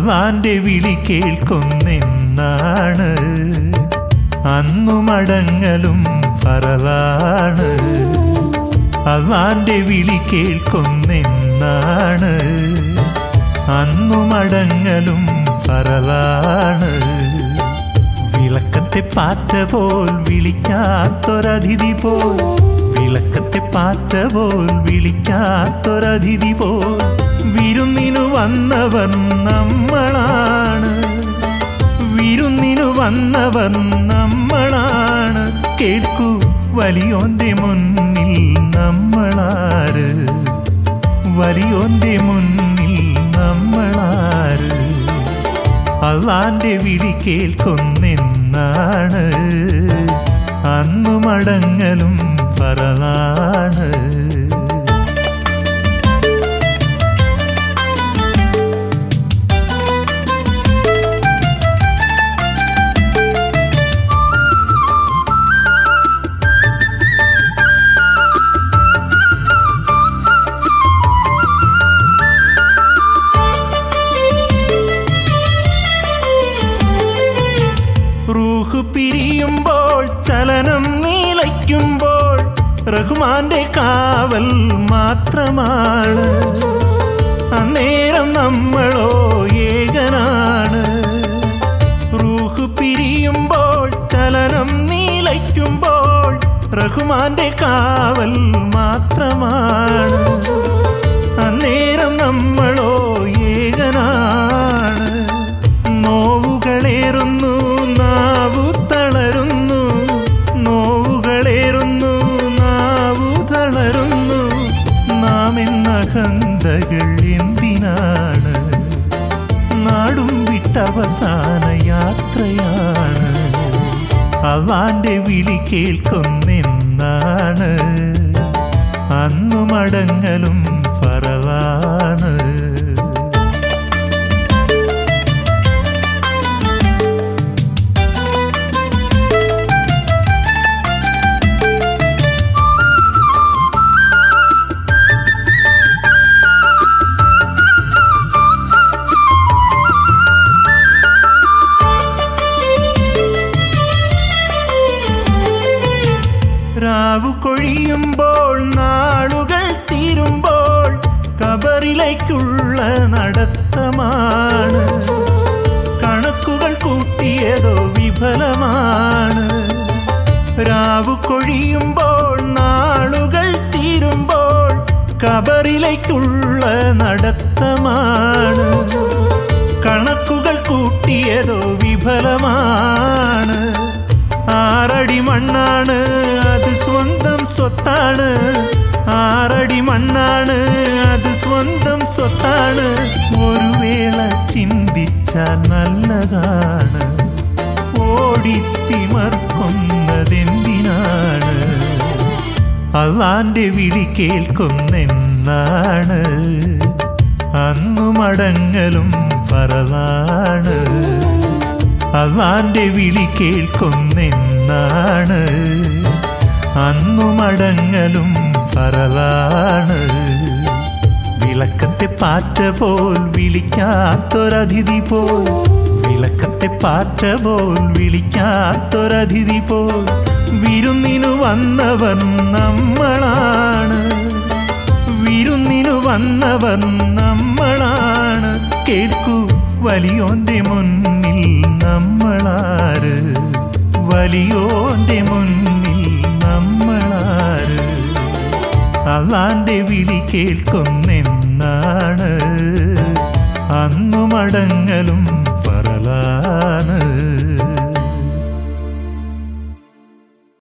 അള്ളാന്റെ വിളി കേൾക്കുന്നെന്നാണ് അന്നു മടങ്ങലും ഫറലാണ് അള്ളാന്റെ വിളി കേൾക്കുന്നെന്നാണ് അന്നു മടങ്ങലും ഫറലാണ് വിളക്കത്തെ പാറ്റ പോൽ വിളിക്കാത്തൊരതിഥി പോൽ വിളക്കത്തെ പാറ്റ പോൽ വിളിക്കാത്തൊരതിഥി പോൽ വിരുന്നിനു വന്നവർ നമ്മളാണ് വിരുന്നിനു വന്നവർ നമ്മളാണ് കേൾക്കൂ വലിയോന്റെ മുന്നിൽ നമ്മളാര് വലിയോന്റെ മുന്നിൽ നമ്മളാര് അള്ളാന്റെ വിളി കേൾക്കുന്നെന്നാണ് അന്നു മടങ്ങലും പറലാണ് റൂഹ് പിരിയുമ്പോൾ ചലനം നീലയ്ക്കുമ്പോൾ റഹ്മാന്റെ കാവൽ മാത്രമാണ് അന്നേരം നമ്മളോ ഏകനാണ് റൂഹ് പിരിയുമ്പോൾ ചലനം നീലയ്ക്കുമ്പോൾ റഹ്മാന്റെ കാവൽ മാത്രമാണ് അന്നേരം നമ്മളോ ഏകനാണ് നോവുകളേറുന്നു നാവു തളരുന്നു നോവുകളേറുന്നു നാവു തളരുന്നു നാം എന്ന ഹന്തകൾ എന്തിനാണ് നാടും വിട്ടവസാന യാത്രയാണ് അവാന്റെ വിളി കേൾക്കുന്നെന്നാണ് അന്നു മടങ്ങലും ഫറവാണ് രാവു കൊഴിയുമ്പോൾ നാളുകൾ തീരുമ്പോൾ കബറിലേക്കുള്ള നടത്തമാണ് കണക്കുകൾ കൂട്ടിയതോ വിഫലമാണ് രാവു കൊഴിയുമ്പോൾ നാളുകൾ തീരുമ്പോൾ കബറിലേക്കുള്ള നടത്തമാണ് കണക്കുകൾ കൂട്ടിയതോ വിഫലമാണ് ആറടി മണ്ണാണ് അത് സ്വന്തം സ്വത്താണ് ആറടി മണ്ണാണ് അത് സ്വന്തം സ്വത്താണ് ഒരു വേള ചിന്തിച്ചാൽ നല്ലതാണ് ഓടിത്തിമർക്കുന്നതെന്തിനാണ് അള്ളാന്റെ വിളി കേൾക്കുന്നെന്നാണ് അന്നു മടങ്ങലും പറലാണ് അള്ളാന്റെ വിളി കേൾക്കുന്നെന്നാണ് അന്നു മടങ്ങലും പറലാണ് വിളക്കത്തെ പാറ്റ പോൽ വിളിക്കാത്തൊരതിഥി പോൽ വിളക്കത്തെ പാറ്റ പോൽ വിളിക്കാത്തൊരതിഥി പോൽ വിരുന്നിനു വന്നവർ നമ്മളാണ് വിരുന്നിനു വന്നവർ നമ്മളാണ് കേൾക്കൂ വലിയോന്റെ മുന്നിൽ നമ്മളാര് വലിയോന്റെ മുന്നിൽ നമ്മളാര് അള്ളാന്റെ വിളി കേൾക്കുന്നെന്നാണ് അന്നു മടങ്ങലും പറലാണ്